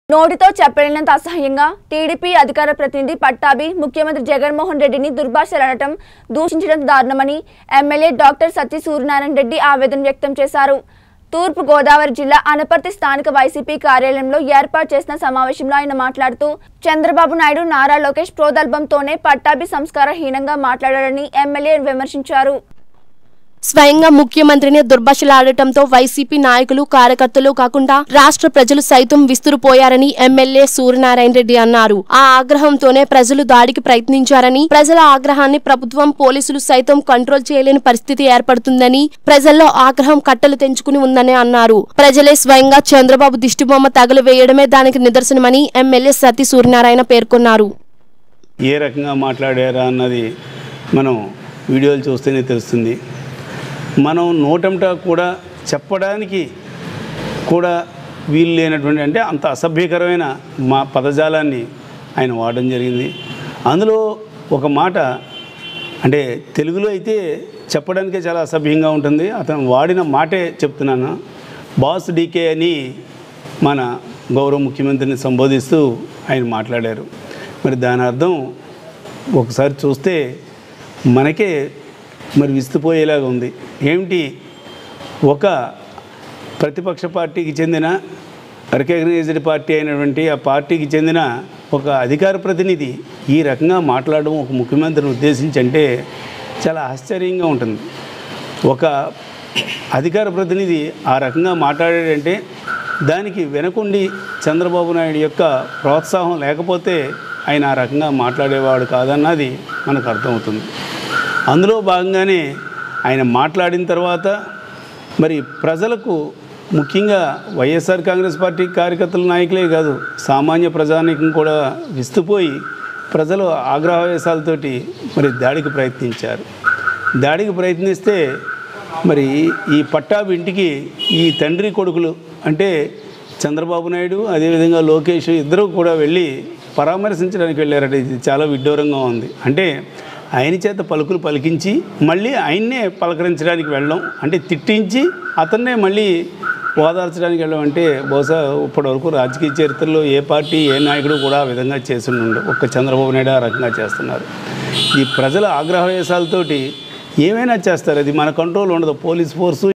నోటితో చెప్పలేనంత అసహ్యంగా టీడీపీ అధికార ప్రతినిధి పట్టాభి ముఖ్యమంత్రి జగన్మోహన్ రెడ్డిని దుర్భాషలాడటం దూషించడం దారుణమని ఎమ్మెల్యే డాక్టర్ సత్య సూర్యనారాయణ రెడ్డి ఆవేదన వ్యక్తం చేశారు తూర్పు గోదావరి జిల్లా అనపర్తి స్థానిక వైసీపీ కార్యాలయంలో ఏర్పాటు చేసిన సమావేశంలో ఆయన మాట్లాడుతూ చంద్రబాబు నాయుడు నారా లోకేష్ ప్రోదల్భంతోనే పట్టాభి సంస్కారహీనంగా మాట్లాడారని ఎమ్మెల్యే విమర్శించారు స్వయంగా ముఖ్యమంత్రిని దుర్భాషలాడటంతో వైసీపీ నాయకులు కార్యకర్తలు కాకుండా రాష్ట్ర ప్రజలు సైతం విస్తురుపోయారని ఎమ్మెల్యే సూర్యనారాయణ రెడ్డి అన్నారు ఆ ఆగ్రహంతోనే ప్రజలు దాడికి ప్రయత్నించారని ప్రజల ఆగ్రహాన్ని ప్రభుత్వం పోలీసులు సైతం కంట్రోల్ చేయలేని పరిస్థితి ఏర్పడుతుందని ప్రజల్లో ఆగ్రహం కట్టలు తెంచుకుని ఉందని అన్నారు ప్రజలే స్వయంగా చంద్రబాబు దిష్టిబొమ్మ తగలవేయడమే దానికి నిదర్శనమని ఎమ్మెల్యే సతీ సూర్యనారాయణ పేర్కొన్నారు ఏ రకంగా మాట్లాడారా అన్నది మనం వీడియోలు చూస్తేనే తెలుస్తుంది మనం నోటంట కూడా చెప్పడానికి కూడా వీలు లేనటువంటి అంటే అంత అసభ్యకరమైన మా పదజాలాన్ని ఆయన వాడడం జరిగింది అందులో ఒక మాట అంటే తెలుగులో అయితే చెప్పడానికే చాలా అసభ్యంగా ఉంటుంది అతను వాడిన మాటే చెప్తున్నాను బాస్ డీకే అని మన గౌరవ ముఖ్యమంత్రిని సంబోధిస్తూ ఆయన మాట్లాడారు మరి దాని అర్థం ఒకసారి చూస్తే మనకే మరి విస్తుపోయేలాగా ఉంది ఏమిటి ఒక ప్రతిపక్ష పార్టీకి చెందిన రికగ్నైజ్డ్ పార్టీ అయినటువంటి ఆ పార్టీకి చెందిన ఒక అధికార ప్రతినిధి ఈ రకంగా మాట్లాడడం ఒక ముఖ్యమంత్రిని ఉద్దేశించి అంటే చాలా ఆశ్చర్యంగా ఉంటుంది ఒక అధికార ప్రతినిధి ఆ రకంగా మాట్లాడాడంటే దానికి వెనకుండి చంద్రబాబు నాయుడు యొక్క ప్రోత్సాహం లేకపోతే ఆయన ఆ రకంగా మాట్లాడేవాడు కాదన్నది మనకు అర్థమవుతుంది అందులో భాగంగానే ఆయన మాట్లాడిన తర్వాత మరి ప్రజలకు ముఖ్యంగా వైఎస్ఆర్ కాంగ్రెస్ పార్టీ కార్యకర్తల నాయకులే కాదు సామాన్య ప్రజానీకం కూడా విస్తుపోయి ప్రజలు ఆగ్రహవేశాలతోటి మరి దాడికి ప్రయత్నించారు దాడికి ప్రయత్నిస్తే మరి ఈ పట్టాభి ఇంటికి ఈ తండ్రి కొడుకులు అంటే చంద్రబాబు నాయుడు అదేవిధంగా లోకేష్ ఇద్దరు కూడా వెళ్ళి పరామర్శించడానికి వెళ్ళారట ఇది చాలా విడ్డూరంగా ఉంది అంటే ఆయన చేత పలుకులు పలికించి మళ్ళీ ఆయన్నే పలకరించడానికి వెళ్ళడం అంటే తిట్టించి అతన్నే మళ్ళీ ఓదార్చడానికి వెళ్ళడం అంటే బహుశా ఇప్పటివరకు రాజకీయ చరిత్రలో ఏ పార్టీ ఏ నాయకుడు కూడా ఆ విధంగా చేసి ఉండు ఒక్క చంద్రబాబు నాయుడు ఆ రకంగా చేస్తున్నారు ఈ ప్రజల ఆగ్రహవేశాలతోటి ఏమైనా చేస్తారు అది మన కంట్రోల్ ఉండదు పోలీస్ ఫోర్సు